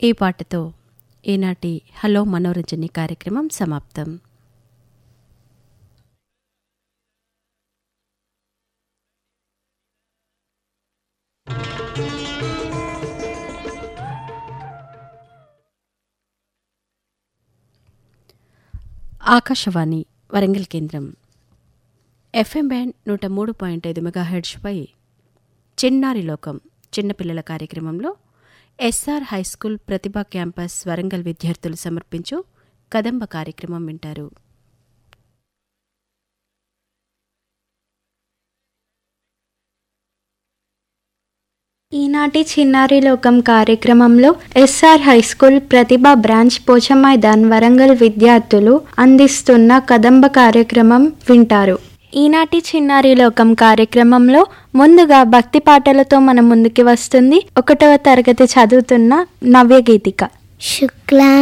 ఈ పాటతో ఈనాటి హలో మనోరంజని కార్యక్రమం సమాప్తం ఆకాశవాణి వరంగల్ కేంద్రం ఎఫ్ఎం బ్యాండ్ నూట మూడు పాయింట్ ఐదు మెగాహెడ్స్పై చిన్నారి లోకం చిన్నపిల్లల కార్యక్రమంలో SR high school Prathibha campus Warangal విద్యార్థులు సమర్పించు కదంబ కార్యక్రమం వింటారు ఈనాటి చిన్నారి లోకం కార్యక్రమంలో SR high school Prathibha branch Pochamaidan Warangal విద్యార్థులు అందిస్తున్న కదంబ కార్యక్రమం వింటారు ఈనాటి చిన్నారి లోకం కార్యక్రమంలో ముందుగా భక్తి పాటలతో మన ముందుకి వస్తుంది ఒకటవ తరగతి చదువుతున్న నవ్య గీతిక శుక్లా